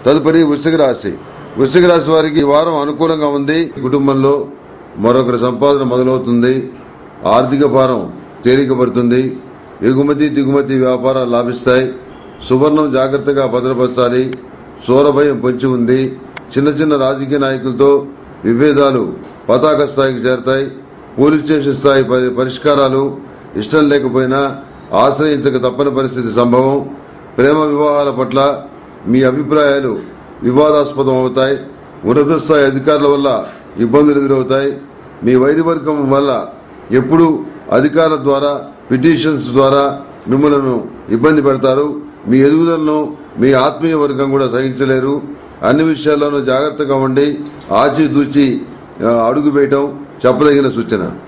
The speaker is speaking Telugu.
తదుపరి వృశ్చిక రాశి వృశ్చిక రాశి వారికి ఈ వారం అనుకూలంగా ఉంది కుటుంబంలో మరొకరి సంపాదన మొదలవుతుంది ఆర్థిక భారం తేలికపడుతుంది ఎగుమతి దిగుమతి వ్యాపారాలు లాభిస్తాయి సువర్ణం జాగ్రత్తగా భద్రపరచాలి సూరభయం పొంచి ఉంది చిన్న చిన్న రాజకీయ నాయకులతో విభేదాలు పతాక స్థాయికి చేరతాయి పోలీస్ స్టేషన్ స్థాయి పరి- పరిష్కారాలు ఇష్టం లేకపోయినా ఆశ్రయించక తప్పని పరిస్థితి సంభవం ప్రేమ వివాహాల పట్ల మీ అభిప్రాయాలు వివాదాస్పదం అవుతాయి ఉన్నత స్థాయి అధికారుల వల్ల ఇబ్బందులు ఎదురవుతాయి మీ వైద్యవర్గం వల్ల ఎప్పుడు అధికారుల ద్వారా పిటిషన్స్ ద్వారా మిమ్మల్ని ఇబ్బంది పెడతారు మీ ఎదుగుదలను మీ ఆత్మీయ వర్గం కూడా సహించలేరు అన్ని విషయాల్లోనూ జాగ్రత్తగా ఉండి ఆచితూచి ఆ, అడుగు వేయటం చెప్పదగిన సూచన